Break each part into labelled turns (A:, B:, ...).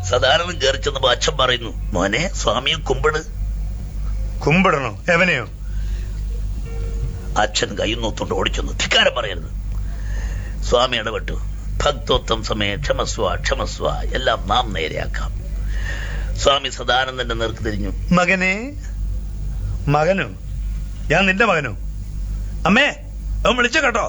A: സദാനന്ദൻ കയറി ചെന്നപ്പോ അച്ഛൻ പറയുന്നു മോനെ സ്വാമിയെ കുമ്പിട്
B: കുമ്പിടണോ എവനെയോ
A: അച്ഛൻ കൈന്നൊത്തോണ്ട് ഓടിച്ചെന്നു ധിക്കാരം പറയരുത് സ്വാമി ഇടപെട്ടു ഭക്തോത്തം സമയ ക്ഷമസ്വ ക്ഷമസ്വ എല്ലാം നാം നേരെയാക്കാം സ്വാമി സദാനന്ദന്റെ നേർക്ക് തിരിഞ്ഞു
B: മകനെ മകനോ ഞാൻ നിന്റെ മകനോ അമ്മേ അവൻ വിളിച്ചു കേട്ടോ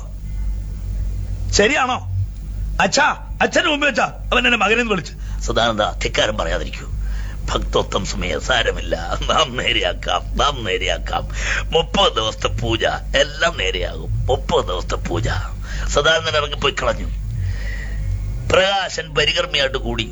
B: ശരിയാണോ അച്ഛാ അച്ഛന് മുമ്പ് വെച്ചാ അവൻ എന്നെ മകനെന്ന് വിളിച്ചു
A: സദാനന്ദ ധിക്കാരം പറയാതിരിക്കൂ ഭക്തോത്തം സമയ സാരമില്ല നാം നേരെയാക്കാം നാം നേരെയാക്കാം മുപ്പത് ദിവസത്തെ പൂജ എല്ലാം നേരെയാകും മുപ്പത് ദിവസത്തെ പൂജ സദാനന്ദൻ ഇറങ്ങിപ്പോയി കളഞ്ഞു പ്രകാശൻ പരികർമ്മയായിട്ട് കൂടി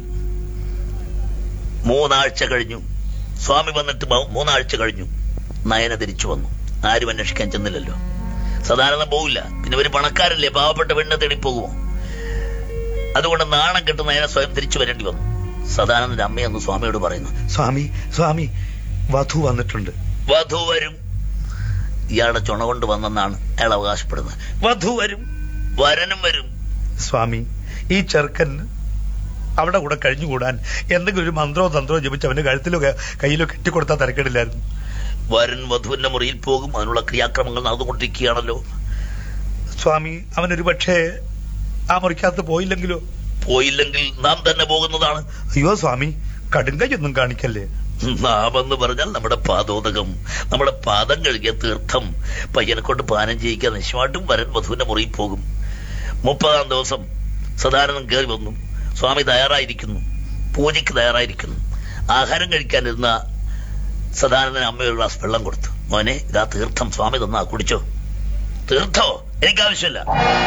A: മൂന്നാഴ്ച കഴിഞ്ഞു സ്വാമി വന്നിട്ട് മൂ- മൂന്നാഴ്ച കഴിഞ്ഞു നയന തിരിച്ചു വന്നു ആരും അന്വേഷിക്കാൻ ചെന്നില്ലല്ലോ സദാനന്ദൻ പോവില്ല പിന്നെ ഒരു പണക്കാരല്ലേ പാവപ്പെട്ട പെണ്ണെ തേടി പോകുമോ അതുകൊണ്ട് നാണം കെട്ട് നയന സ്വയം തിരിച്ചു വരേണ്ടി വന്നു സദാനന്ദന്റെ അമ്മയെന്ന് സ്വാമിയോട് പറയുന്നു
B: സ്വാമി സ്വാമി വധു വന്നിട്ടുണ്ട്
A: വധു വരും ഇയാളുടെ ചുണ കൊണ്ട് വന്നെന്നാണ് അയാൾ അവകാശപ്പെടുന്നത് വധു വരും വരനും വരും
B: സ്വാമി ഈ ചെറുക്കൻ അവിടെ കൂടെ കഴിഞ്ഞുകൂടാൻ എന്തെങ്കിലും ഒരു മന്ത്രോ തന്ത്രോ ജപിച്ച് അവന്റെ കഴുത്തിലോ ക- കയ്യിലോ കെട്ടിക്കൊടുത്താൽ തിരക്കേടില്ലായിരുന്നു
A: വരൻ വധുവിന്റെ മുറിയിൽ പോകും അതിനുള്ള ക്രിയാക്രമങ്ങൾ നടന്നുകൊണ്ടിരിക്കുകയാണല്ലോ
B: സ്വാമി അവനൊരു പക്ഷേ ആ മുറിക്കകത്ത് പോയില്ലെങ്കിലോ
A: പോയില്ലെങ്കിൽ നാം തന്നെ പോകുന്നതാണ്
B: അയ്യോ സ്വാമി കടുങ്കയൊന്നും കാണിക്കല്ലേ
A: നാം എന്ന് പറഞ്ഞാൽ നമ്മുടെ പാദോദകം നമ്മുടെ പാദം കഴുകിയ തീർത്ഥം പയ്യനെ കൊണ്ട് പാനം ചെയ്യിക്കാൻ നിശ്ചയമായിട്ടും വരൻ വധുവിന്റെ മുറിയിൽ പോകും മുപ്പതാം ദിവസം സദാനന്ദൻ കയറി വന്നു സ്വാമി തയ്യാറായിരിക്കുന്നു പൂജയ്ക്ക് തയ്യാറായിരിക്കുന്നു ആഹാരം കഴിക്കാനിരുന്ന സദാനന്ദൻ അമ്മ ഒരു ഗ്ലാസ് വെള്ളം കൊടുത്തു മോനെ ഇതാ തീർത്ഥം സ്വാമി തന്നാ കുടിച്ചോ തീർത്ഥോ എനിക്ക് ആവശ്യമില്ല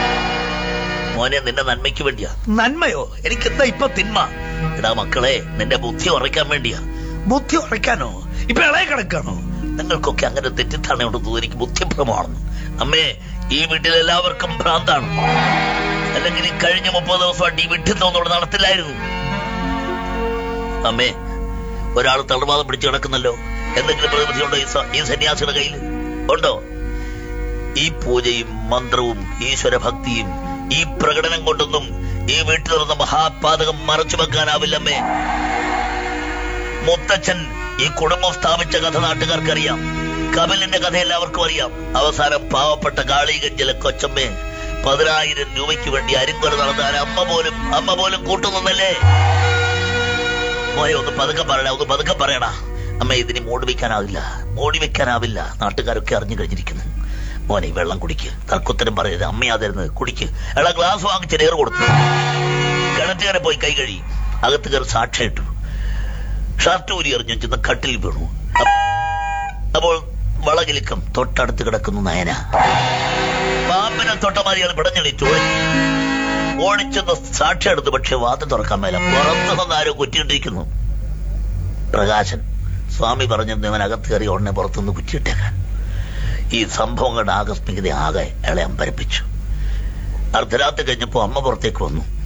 A: മോനെ നിന്റെ നന്മയ്ക്ക് വേണ്ടിയാ നന്മയോ എനിക്കെന്താ ഇപ്പൊ തിന്മ എടാ മക്കളെ നിന്റെ ബുദ്ധി ഉറയ്ക്കാൻ വേണ്ടിയാ ബുദ്ധി ഉറയ്ക്കാനോ ഇപ്പൊ ഇളയ കിടക്കാണോ നിങ്ങൾക്കൊക്കെ അങ്ങനെ തെറ്റിദ്ധാരണയുണ്ട് തോന്നുന്നു എനിക്ക് ബുദ്ധിഭ്രമമാണെന്ന് അമ്മേ ഈ വീട്ടിൽ എല്ലാവർക്കും ഭ്രാന്താണ് അല്ലെങ്കിൽ ഈ കഴിഞ്ഞ മുപ്പത് ദിവസമായിട്ട് ഈ വീട്ടിൽ തോന്നുകൊണ്ട് നടത്തില്ലായിരുന്നു അമ്മേ ഒരാൾ തളർവാദം പിടിച്ചു കിടക്കുന്നല്ലോ എന്തെങ്കിലും പ്രതിവിധിയുണ്ടോ ഈ സ- ഈ സന്യാസിയുടെ കയ്യിൽ ഉണ്ടോ ഈ പൂജയും മന്ത്രവും ഈശ്വരഭക്തിയും ഈ പ്രകടനം കൊണ്ടൊന്നും ഈ വീട്ടിൽ നടന്ന മഹാപാതകം മറച്ചു വെക്കാനാവില്ലമ്മേ മുത്തച്ഛൻ ഈ കുടുംബം സ്ഥാപിച്ച കഥ നാട്ടുകാർക്കറിയാം കപിലിന്റെ കഥ എല്ലാവർക്കും അറിയാം അവസാനം പാവപ്പെട്ട കാളികഞ്ചിലെ കൊച്ചമ്മേ പതിനായിരം രൂപയ്ക്ക് വേണ്ടി അരിങ്കൊല നടന്നാൽ അമ്മ പോലും അമ്മ പോലും കൂട്ടുന്നല്ലേ മോയെ ഒന്ന് പതുക്കെ പറയടാ ഒന്ന് പതുക്കെ പറയടാ അമ്മ ഇതിന് മൂടി വെക്കാനാവില്ല മൂടി വെക്കാനാവില്ല നാട്ടുകാരൊക്കെ അറിഞ്ഞു കഴിഞ്ഞിരിക്കുന്നു മോനെ ഈ വെള്ളം കുടിക്ക് തർക്കുത്തരം പറയരുത് അമ്മയാതിരുന്നത് കുടിക്ക് എടാ ഗ്ലാസ് വാങ്ങിച്ച് നേർ കൊടുത്തു കിണറ്റുകാരെ പോയി കൈ കഴി അകത്ത് കയറി സാക്ഷിയിട്ടു ഷർട്ട് ഊരി എറിഞ്ഞു ചെന്ന് കട്ടിൽ വീണു അപ്പ- അപ്പോൾ വളകിലുക്കം തൊട്ടടുത്ത് കിടക്കുന്നു നയന പാമ്പിനെ തൊട്ട മാതിരിയാണ് പിടഞ്ഞെണീറ്റ് ഓടി ഓടിച്ചെന്ന് സാക്ഷി എടുത്തു പക്ഷെ വാതിൽ തുറക്കാൻ മേല പുറത്തു നിന്ന് ആരോ കുറ്റിയിട്ടിരിക്കുന്നു പ്രകാശൻ സ്വാമി പറഞ്ഞത് ഇവൻ അകത്ത് കയറി ഉടനെ പുറത്തുനിന്ന് കുറ്റിയിട്ടേക്കാൻ ഈ സംഭവങ്ങളുടെ ആകസ്മികത ആകെ അയാളെ അമ്പരപ്പിച്ചു അർദ്ധരാത്രി കഴിഞ്ഞപ്പോ അമ്മ പുറത്തേക്ക് വന്നു